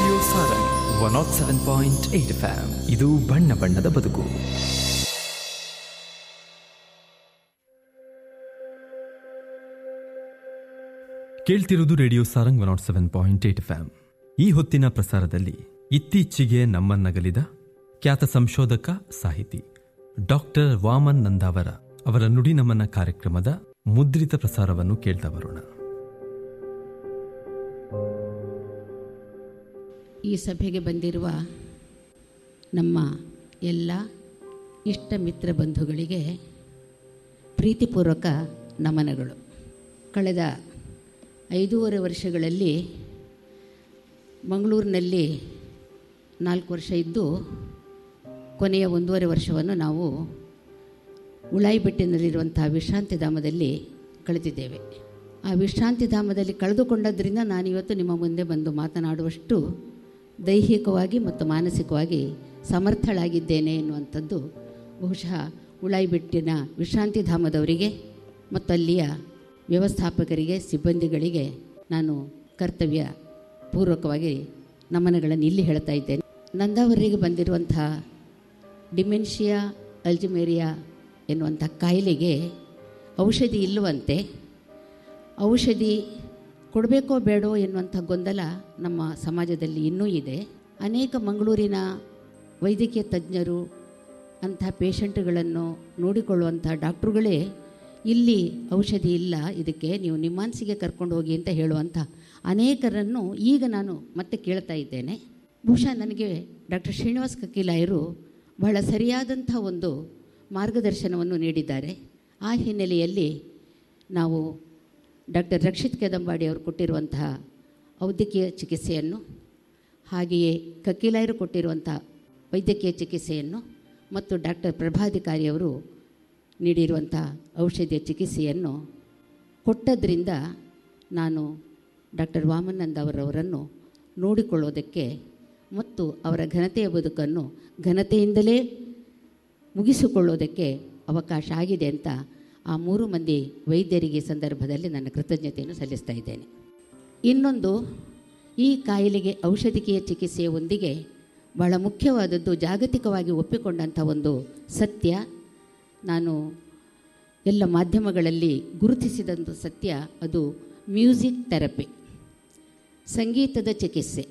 radio Sarang one not seven point eight FM ಇದು ಬಣ್ಣ ಬಣ್ಣದ ಬದುಕು ಕೇಳ್ತಿರೋದು radio Sarang one not seven point eight FM ಈ ಹೊತ್ತಿನ ಪ್ರಸಾರದಲ್ಲಿ ಇತ್ತೀಚೆಗೆ ನಮ್ಮನ್ನಗಲಿದ ಖ್ಯಾತ ಸಂಶೋಧಕ ಸಾಹಿತಿ ಡಾಕ್ಟರ್ ವಾಮನ್ ನಂದಾವರ ಅವರ ನುಡಿ ನಮನ ಕಾರ್ಯಕ್ರಮದ ಮುದ್ರಿತ ಪ್ರಸಾರವನ್ನು ಕೇಳ್ತಾ ಬರೋಣ ಈ ಸಭೆಗೆ ಬಂದಿರುವ ನಮ್ಮ ಎಲ್ಲ ಇಷ್ಟ ಮಿತ್ರ ಬಂಧುಗಳಿಗೆ ಪ್ರೀತಿಪೂರ್ವಕ ನಮನಗಳು ಕಳೆದ ಐದೂವರೆ ವರ್ಷಗಳಲ್ಲಿ ಮಂಗಳೂರಿನಲ್ಲಿ ನಾಲ್ಕು ವರ್ಷ ಇದ್ದು ಕೊನೆಯ ಒಂದೂವರೆ ವರ್ಷವನ್ನು ನಾವು ಉಳಾಯಿಬೆಟ್ಟಿನಲ್ಲಿರುವಂಥ ವಿಶ್ರಾಂತಿ ಧಾಮದಲ್ಲಿ ಕಳೆದಿದ್ದೇವೆ ಆ ವಿಶ್ರಾಂತಿ ಧಾಮದಲ್ಲಿ ಕಳೆದುಕೊಂಡದ್ರಿಂದ ನಾನಿವತ್ತು ನಿಮ್ಮ ಮುಂದೆ ಬಂದು ಮಾತನಾಡುವಷ್ಟು ದೈಹಿಕವಾಗಿ ಮತ್ತು ಮಾನಸಿಕವಾಗಿ ಸಮರ್ಥಳಾಗಿದ್ದೇನೆ ಎನ್ನುವಂಥದ್ದು ಬಹುಶಃ ಉಳಾಯಿಬೆಟ್ಟಿನ ವಿಶ್ರಾಂತಿ ಧಾಮದವರಿಗೆ ಮತ್ತು ಅಲ್ಲಿಯ ವ್ಯವಸ್ಥಾಪಕರಿಗೆ ಸಿಬ್ಬಂದಿಗಳಿಗೆ ನಾನು ಕರ್ತವ್ಯ ಪೂರ್ವಕವಾಗಿ ನಮನಗಳನ್ನು ಇಲ್ಲಿ ಹೇಳ್ತಾ ಇದ್ದೇನೆ ನಂದಾವರಿಗೆ ಬಂದಿರುವಂಥ ಡಿಮೆನ್ಷಿಯಾ ಅಲ್ಜಿಮೇರಿಯಾ ಎನ್ನುವಂಥ ಕಾಯಿಲೆಗೆ ಔಷಧಿ ಇಲ್ಲವಂತೆ ಔಷಧಿ ಕೊಡಬೇಕೋ ಬೇಡೋ ಎನ್ನುವಂಥ ಗೊಂದಲ ನಮ್ಮ ಸಮಾಜದಲ್ಲಿ ಇನ್ನೂ ಇದೆ ಅನೇಕ ಮಂಗಳೂರಿನ ವೈದ್ಯಕೀಯ ತಜ್ಞರು ಅಂಥ ಪೇಷಂಟ್ಗಳನ್ನು ನೋಡಿಕೊಳ್ಳುವಂಥ ಡಾಕ್ಟ್ರುಗಳೇ ಇಲ್ಲಿ ಔಷಧಿ ಇಲ್ಲ ಇದಕ್ಕೆ ನೀವು ನಿಮ್ಮಾನ್ಸಿಗೆ ಕರ್ಕೊಂಡು ಹೋಗಿ ಅಂತ ಹೇಳುವಂಥ ಅನೇಕರನ್ನು ಈಗ ನಾನು ಮತ್ತೆ ಕೇಳ್ತಾ ಇದ್ದೇನೆ ಬಹುಶಃ ನನಗೆ ಡಾಕ್ಟರ್ ಶ್ರೀನಿವಾಸ್ ಕಕೀಲಾಯರು ಬಹಳ ಸರಿಯಾದಂಥ ಒಂದು ಮಾರ್ಗದರ್ಶನವನ್ನು ನೀಡಿದ್ದಾರೆ ಆ ಹಿನ್ನೆಲೆಯಲ್ಲಿ ನಾವು ಡಾಕ್ಟರ್ ರಕ್ಷಿತ್ ಕೆದಂಬಾಡಿ ಅವರು ಕೊಟ್ಟಿರುವಂತಹ ವೈದ್ಯಕೀಯ ಚಿಕಿತ್ಸೆಯನ್ನು ಹಾಗೆಯೇ ಕಕೀಲಾಯರು ಕೊಟ್ಟಿರುವಂಥ ವೈದ್ಯಕೀಯ ಚಿಕಿತ್ಸೆಯನ್ನು ಮತ್ತು ಡಾಕ್ಟರ್ ಪ್ರಭಾಧಿಕಾರಿಯವರು ನೀಡಿರುವಂಥ ಔಷಧಿಯ ಚಿಕಿತ್ಸೆಯನ್ನು ಕೊಟ್ಟದ್ರಿಂದ ನಾನು ಡಾಕ್ಟರ್ ವಾಮನಂದ ಅವರವರನ್ನು ನೋಡಿಕೊಳ್ಳೋದಕ್ಕೆ ಮತ್ತು ಅವರ ಘನತೆಯ ಬದುಕನ್ನು ಘನತೆಯಿಂದಲೇ ಮುಗಿಸಿಕೊಳ್ಳೋದಕ್ಕೆ ಅವಕಾಶ ಆಗಿದೆ ಅಂತ ಆ ಮೂರು ಮಂದಿ ವೈದ್ಯರಿಗೆ ಈ ಸಂದರ್ಭದಲ್ಲಿ ನನ್ನ ಕೃತಜ್ಞತೆಯನ್ನು ಸಲ್ಲಿಸ್ತಾ ಇದ್ದೇನೆ ಇನ್ನೊಂದು ಈ ಕಾಯಿಲೆಗೆ ಔಷಧಿಕೀಯ ಚಿಕಿತ್ಸೆಯೊಂದಿಗೆ ಬಹಳ ಮುಖ್ಯವಾದದ್ದು ಜಾಗತಿಕವಾಗಿ ಒಪ್ಪಿಕೊಂಡಂಥ ಒಂದು ಸತ್ಯ ನಾನು ಎಲ್ಲ ಮಾಧ್ಯಮಗಳಲ್ಲಿ ಗುರುತಿಸಿದಂಥ ಸತ್ಯ ಅದು ಮ್ಯೂಸಿಕ್ ಥೆರಪಿ ಸಂಗೀತದ ಚಿಕಿತ್ಸೆ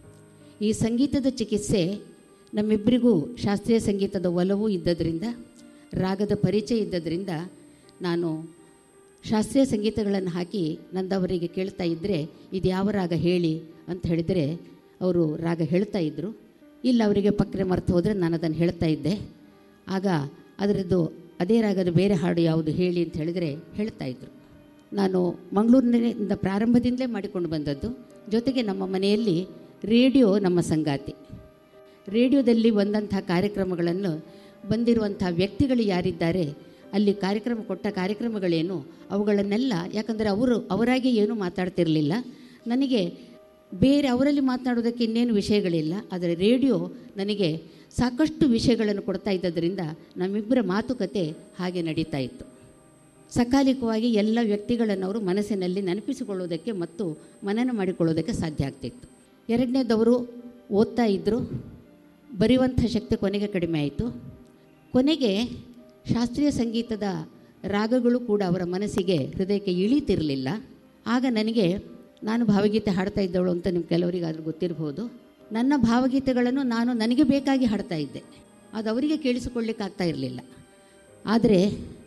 ಈ ಸಂಗೀತದ ಚಿಕಿತ್ಸೆ ನಮ್ಮಿಬ್ಬರಿಗೂ ಶಾಸ್ತ್ರೀಯ ಸಂಗೀತದ ಒಲವು ಇದ್ದದರಿಂದ ರಾಗದ ಪರಿಚಯ ಇದ್ದದರಿಂದ ನಾನು ಶಾಸ್ತ್ರೀಯ ಸಂಗೀತಗಳನ್ನು ಹಾಕಿ ನಂದವರಿಗೆ ಕೇಳ್ತಾ ಇದ್ದರೆ ಇದು ಯಾವ ರಾಗ ಹೇಳಿ ಅಂತ ಹೇಳಿದರೆ ಅವರು ರಾಗ ಹೇಳ್ತಾ ಇದ್ದರು ಇಲ್ಲ ಅವರಿಗೆ ಪಕ್ಕರೆ ಮರೆತು ಹೋದರೆ ನಾನು ಅದನ್ನು ಹೇಳ್ತಾ ಇದ್ದೆ ಆಗ ಅದರದ್ದು ಅದೇ ರಾಗದ ಬೇರೆ ಹಾಡು ಯಾವುದು ಹೇಳಿ ಅಂತ ಹೇಳಿದರೆ ಹೇಳ್ತಾ ಇದ್ದರು ನಾನು ಮಂಗಳೂರಿನಿಂದ ಪ್ರಾರಂಭದಿಂದಲೇ ಮಾಡಿಕೊಂಡು ಬಂದದ್ದು ಜೊತೆಗೆ ನಮ್ಮ ಮನೆಯಲ್ಲಿ ರೇಡಿಯೋ ನಮ್ಮ ಸಂಗಾತಿ ರೇಡಿಯೋದಲ್ಲಿ ಬಂದಂಥ ಕಾರ್ಯಕ್ರಮಗಳನ್ನು ಬಂದಿರುವಂಥ ವ್ಯಕ್ತಿಗಳು ಯಾರಿದ್ದಾರೆ ಅಲ್ಲಿ ಕಾರ್ಯಕ್ರಮ ಕೊಟ್ಟ ಕಾರ್ಯಕ್ರಮಗಳೇನು ಅವುಗಳನ್ನೆಲ್ಲ ಯಾಕಂದರೆ ಅವರು ಅವರಾಗಿ ಏನೂ ಮಾತಾಡ್ತಿರಲಿಲ್ಲ ನನಗೆ ಬೇರೆ ಅವರಲ್ಲಿ ಮಾತನಾಡೋದಕ್ಕೆ ಇನ್ನೇನು ವಿಷಯಗಳಿಲ್ಲ ಆದರೆ ರೇಡಿಯೋ ನನಗೆ ಸಾಕಷ್ಟು ವಿಷಯಗಳನ್ನು ಕೊಡ್ತಾ ಇದ್ದದರಿಂದ ನಮ್ಮಿಬ್ಬರ ಮಾತುಕತೆ ಹಾಗೆ ನಡೀತಾ ಇತ್ತು ಸಕಾಲಿಕವಾಗಿ ಎಲ್ಲ ವ್ಯಕ್ತಿಗಳನ್ನು ಅವರು ಮನಸ್ಸಿನಲ್ಲಿ ನೆನಪಿಸಿಕೊಳ್ಳೋದಕ್ಕೆ ಮತ್ತು ಮನನ ಮಾಡಿಕೊಳ್ಳೋದಕ್ಕೆ ಸಾಧ್ಯ ಆಗ್ತಿತ್ತು ಎರಡನೇದವರು ಓದ್ತಾ ಇದ್ದರು ಬರೆಯುವಂಥ ಶಕ್ತಿ ಕೊನೆಗೆ ಕಡಿಮೆ ಆಯಿತು ಕೊನೆಗೆ ಶಾಸ್ತ್ರೀಯ ಸಂಗೀತದ ರಾಗಗಳು ಕೂಡ ಅವರ ಮನಸ್ಸಿಗೆ ಹೃದಯಕ್ಕೆ ಇಳೀತಿರಲಿಲ್ಲ ಆಗ ನನಗೆ ನಾನು ಭಾವಗೀತೆ ಹಾಡ್ತಾ ಇದ್ದವಳು ಅಂತ ನಿಮ್ಮ ಕೆಲವರಿಗಾದ್ರೂ ಗೊತ್ತಿರಬಹುದು ನನ್ನ ಭಾವಗೀತೆಗಳನ್ನು ನಾನು ನನಗೆ ಬೇಕಾಗಿ ಹಾಡ್ತಾ ಇದ್ದೆ ಅದು ಅವರಿಗೆ ಕೇಳಿಸಿಕೊಳ್ಳಿಕ್ಕೆ ಆಗ್ತಾ ಇರಲಿಲ್ಲ ಆದರೆ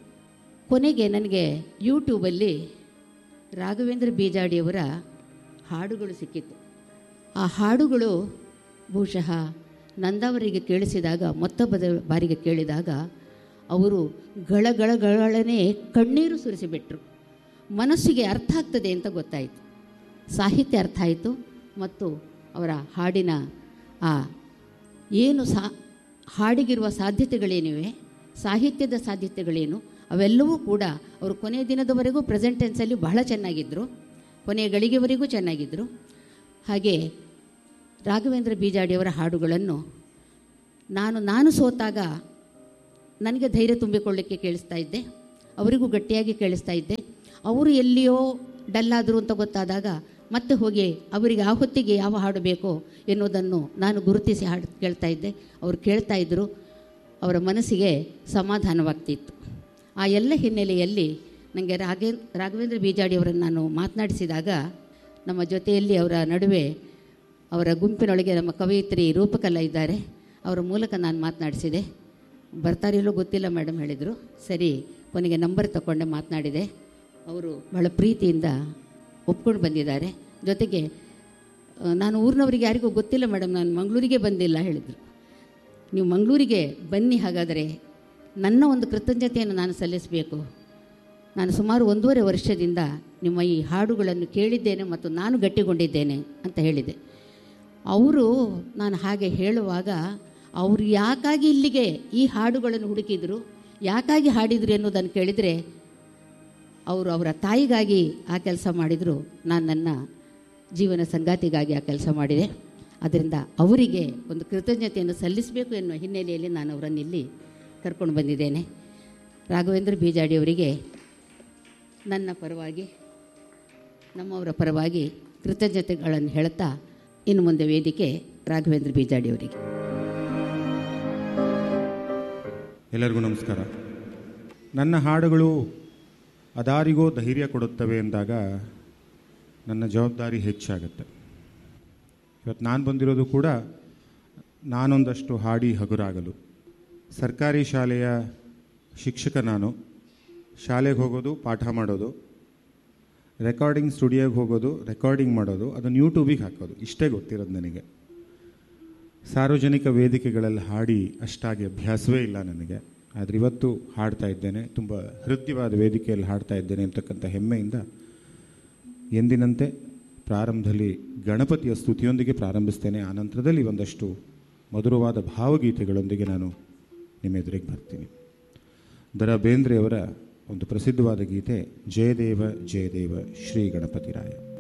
ಕೊನೆಗೆ ನನಗೆ ಯೂಟ್ಯೂಬಲ್ಲಿ ರಾಘವೇಂದ್ರ ಬೀಜಾಡಿಯವರ ಹಾಡುಗಳು ಸಿಕ್ಕಿತ್ತು ಆ ಹಾಡುಗಳು ಬಹುಶಃ ನಂದಾವರಿಗೆ ಕೇಳಿಸಿದಾಗ ಮತ್ತೊಬ್ಬ ಬಾರಿಗೆ ಕೇಳಿದಾಗ ಅವರು ಗಳಗಳಗಳನೆ ಕಣ್ಣೀರು ಸುರಿಸಿಬಿಟ್ರು ಮನಸ್ಸಿಗೆ ಅರ್ಥ ಆಗ್ತದೆ ಅಂತ ಗೊತ್ತಾಯಿತು ಸಾಹಿತ್ಯ ಅರ್ಥ ಆಯಿತು ಮತ್ತು ಅವರ ಹಾಡಿನ ಆ ಏನು ಸಾ ಹಾಡಿಗಿರುವ ಸಾಧ್ಯತೆಗಳೇನಿವೆ ಸಾಹಿತ್ಯದ ಸಾಧ್ಯತೆಗಳೇನು ಅವೆಲ್ಲವೂ ಕೂಡ ಅವರು ಕೊನೆಯ ದಿನದವರೆಗೂ ಪ್ರೆಸೆಂಟ್ ಟೆನ್ಸಲ್ಲಿ ಬಹಳ ಚೆನ್ನಾಗಿದ್ದರು ಕೊನೆಯ ಗಳಿಗೆವರೆಗೂ ಚೆನ್ನಾಗಿದ್ದರು ಹಾಗೆ ರಾಘವೇಂದ್ರ ಬೀಜಾಡಿಯವರ ಹಾಡುಗಳನ್ನು ನಾನು ನಾನು ಸೋತಾಗ ನನಗೆ ಧೈರ್ಯ ತುಂಬಿಕೊಳ್ಳಿಕ್ಕೆ ಕೇಳಿಸ್ತಾ ಇದ್ದೆ ಅವರಿಗೂ ಗಟ್ಟಿಯಾಗಿ ಕೇಳಿಸ್ತಾ ಇದ್ದೆ ಅವರು ಎಲ್ಲಿಯೋ ಡಲ್ಲಾದರು ಅಂತ ಗೊತ್ತಾದಾಗ ಮತ್ತೆ ಹೋಗಿ ಅವರಿಗೆ ಆ ಹೊತ್ತಿಗೆ ಯಾವ ಹಾಡು ಬೇಕೋ ಎನ್ನುವುದನ್ನು ನಾನು ಗುರುತಿಸಿ ಹಾಡು ಕೇಳ್ತಾ ಇದ್ದೆ ಅವರು ಕೇಳ್ತಾ ಇದ್ದರು ಅವರ ಮನಸ್ಸಿಗೆ ಸಮಾಧಾನವಾಗ್ತಿತ್ತು ಆ ಎಲ್ಲ ಹಿನ್ನೆಲೆಯಲ್ಲಿ ನನಗೆ ರಾಘೇ ರಾಘವೇಂದ್ರ ಬೀಜಾಡಿಯವರನ್ನು ನಾನು ಮಾತನಾಡಿಸಿದಾಗ ನಮ್ಮ ಜೊತೆಯಲ್ಲಿ ಅವರ ನಡುವೆ ಅವರ ಗುಂಪಿನೊಳಗೆ ನಮ್ಮ ಕವಯಿತ್ರಿ ರೂಪಕಲ್ಲ ಇದ್ದಾರೆ ಅವರ ಮೂಲಕ ನಾನು ಮಾತನಾಡಿಸಿದೆ ಬರ್ತಾರಿಲ್ಲೋ ಗೊತ್ತಿಲ್ಲ ಮೇಡಮ್ ಹೇಳಿದರು ಸರಿ ಕೊನೆಗೆ ನಂಬರ್ ತಗೊಂಡೆ ಮಾತನಾಡಿದೆ ಅವರು ಬಹಳ ಪ್ರೀತಿಯಿಂದ ಒಪ್ಕೊಂಡು ಬಂದಿದ್ದಾರೆ ಜೊತೆಗೆ ಆ, ನಾನು ಊರಿನವರಿಗೆ ಯಾರಿಗೂ ಗೊತ್ತಿಲ್ಲ ಮೇಡಮ್ ನಾನು ಮಂಗಳೂರಿಗೆ ಬಂದಿಲ್ಲ ಹೇಳಿದರು ನೀವು ಮಂಗಳೂರಿಗೆ ಬನ್ನಿ ಹಾಗಾದರೆ ನನ್ನ ಒಂದು ಕೃತಜ್ಞತೆಯನ್ನು ನಾನು ಸಲ್ಲಿಸಬೇಕು ನಾನು ಸುಮಾರು ಒಂದೂವರೆ ವರ್ಷದಿಂದ ನಿಮ್ಮ ಈ ಹಾಡುಗಳನ್ನು ಕೇಳಿದ್ದೇನೆ ಮತ್ತು ನಾನು ಗಟ್ಟಿಗೊಂಡಿದ್ದೇನೆ ಅಂತ ಹೇಳಿದೆ ಅವರು ನಾನು ಹಾಗೆ ಹೇಳುವಾಗ ಅವರು ಯಾಕಾಗಿ ಇಲ್ಲಿಗೆ ಈ ಹಾಡುಗಳನ್ನು ಹುಡುಕಿದರು ಯಾಕಾಗಿ ಹಾಡಿದರು ಎನ್ನುವುದನ್ನು ಕೇಳಿದರೆ ಅವರು ಅವರ ತಾಯಿಗಾಗಿ ಆ ಕೆಲಸ ಮಾಡಿದರು ನಾನು ನನ್ನ ಜೀವನ ಸಂಗಾತಿಗಾಗಿ ಆ ಕೆಲಸ ಮಾಡಿದೆ ಅದರಿಂದ ಅವರಿಗೆ ಒಂದು ಕೃತಜ್ಞತೆಯನ್ನು ಸಲ್ಲಿಸಬೇಕು ಎನ್ನುವ ಹಿನ್ನೆಲೆಯಲ್ಲಿ ನಾನು ಅವರನ್ನು ಇಲ್ಲಿ ಕರ್ಕೊಂಡು ಬಂದಿದ್ದೇನೆ ರಾಘವೇಂದ್ರ ಬೀಜಾಡಿಯವರಿಗೆ ನನ್ನ ಪರವಾಗಿ ನಮ್ಮವರ ಪರವಾಗಿ ಕೃತಜ್ಞತೆಗಳನ್ನು ಹೇಳ್ತಾ ಇನ್ನು ಮುಂದೆ ವೇದಿಕೆ ರಾಘವೇಂದ್ರ ಬೀಜಾಡಿಯವರಿಗೆ ಎಲ್ಲರಿಗೂ ನಮಸ್ಕಾರ ನನ್ನ ಹಾಡುಗಳು ಅದಾರಿಗೋ ಧೈರ್ಯ ಕೊಡುತ್ತವೆ ಎಂದಾಗ ನನ್ನ ಜವಾಬ್ದಾರಿ ಹೆಚ್ಚಾಗುತ್ತೆ ಇವತ್ತು ನಾನು ಬಂದಿರೋದು ಕೂಡ ನಾನೊಂದಷ್ಟು ಹಾಡಿ ಹಗುರಾಗಲು ಸರ್ಕಾರಿ ಶಾಲೆಯ ಶಿಕ್ಷಕ ನಾನು ಶಾಲೆಗೆ ಹೋಗೋದು ಪಾಠ ಮಾಡೋದು ರೆಕಾರ್ಡಿಂಗ್ ಸ್ಟುಡಿಯೋಗೆ ಹೋಗೋದು ರೆಕಾರ್ಡಿಂಗ್ ಮಾಡೋದು ಅದನ್ನು ಯೂಟ್ಯೂಬಿಗೆ ಹಾಕೋದು ಇಷ್ಟೇ ಗೊತ್ತಿರೋದು ನನಗೆ ಸಾರ್ವಜನಿಕ ವೇದಿಕೆಗಳಲ್ಲಿ ಹಾಡಿ ಅಷ್ಟಾಗಿ ಅಭ್ಯಾಸವೇ ಇಲ್ಲ ನನಗೆ ಆದರೆ ಇವತ್ತು ಹಾಡ್ತಾ ಇದ್ದೇನೆ ತುಂಬ ಹೃದಯವಾದ ವೇದಿಕೆಯಲ್ಲಿ ಹಾಡ್ತಾ ಇದ್ದೇನೆ ಅಂತಕ್ಕಂಥ ಹೆಮ್ಮೆಯಿಂದ ಎಂದಿನಂತೆ ಪ್ರಾರಂಭದಲ್ಲಿ ಗಣಪತಿಯ ಸ್ತುತಿಯೊಂದಿಗೆ ಪ್ರಾರಂಭಿಸ್ತೇನೆ ಆನಂತರದಲ್ಲಿ ಒಂದಷ್ಟು ಮಧುರವಾದ ಭಾವಗೀತೆಗಳೊಂದಿಗೆ ನಾನು ನಿಮ್ಮ ಎದುರಿಗೆ ಬರ್ತೀನಿ ದರ ಬೇಂದ್ರೆಯವರ ಒಂದು ಪ್ರಸಿದ್ಧವಾದ ಗೀತೆ ಜಯದೇವ ಜಯದೇವ ಶ್ರೀ ಗಣಪತಿ ರಾಯ